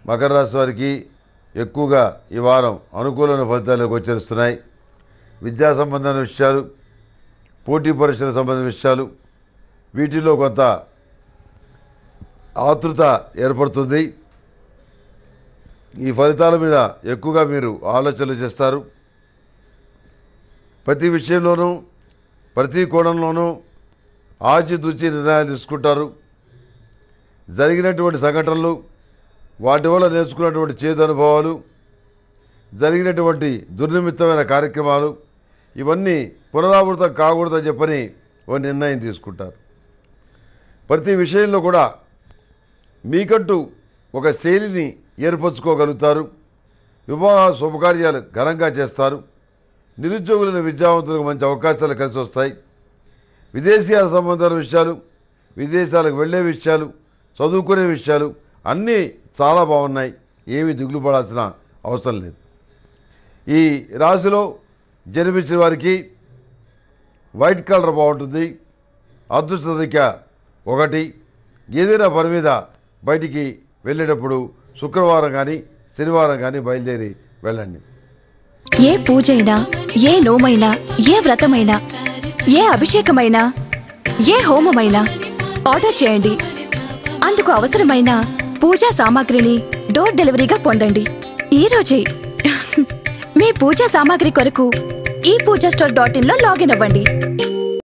మకర రాశి వారికి ఎక్కువగా ఈ వారం అనుకూలమైన ఫలితాలు గోచరిస్తున్నాయి విద్యా సంబంధమైన విషయాలు పోటీ పరీక్షల సంబంధించిన విషయాలు వీటిలో కొంత ఆతృత ఏర్పడుతుంది ఈ ఫలితాల మీద ఎక్కువగా మీరు ఆలోచనలు చేస్తారు ప్రతి విషయంలోనూ ప్రతి కోణంలోనూ ఆచితూచి నిర్ణయాలు తీసుకుంటారు జరిగినటువంటి సంఘటనలు వాటి వల్ల నేర్చుకున్నటువంటి చేదు అనుభవాలు జరిగినటువంటి దుర్నిమిత్తమైన కార్యక్రమాలు ఇవన్నీ పునరావృతం కాకూడదని చెప్పని ఒక నిర్ణయం తీసుకుంటారు ప్రతి విషయంలో కూడా మీకంటూ ఒక శైలిని ఏర్పరచుకోగలుగుతారు వివాహ శుభకార్యాలు ఘనంగా చేస్తారు నిరుద్యోగులైన విద్యావంతులకు మంచి అవకాశాలు కలిసి వస్తాయి విదేశీయాల సంబంధాల విషయాలు విదేశాలకు వెళ్ళే విషయాలు చదువుకునే విషయాలు అన్నీ చాలా బాగున్నాయి ఏమీ దిగులు పడాల్సిన అవసరం లేదు ఈ రాశిలో జన్మించిన వారికి వైట్ కలర్ బాగుంటుంది అదృష్ట సంఖ్య ఒకటి ఏదైనా పని మీద బయటికి వెళ్ళేటప్పుడు శుక్రవారం కానీ శనివారం కానీ బయలుదేరి వెళ్ళండి ఏ పూజైనా ఏ నోమైనా ఏ వ్రతమైనా ఏ అభిషేకమైనా ఏ హోమమైనా ఆర్డర్ చేయండి అందుకు అవసరమైన పూజా సామాగ్రిని డోర్ డెలివరీగా పొందండి ఈ రోజే మీ పూజా సామాగ్రి కొరకు ఈ పూజా స్టోర్ డాట్ ఇన్ లో లాగిన్ అవ్వండి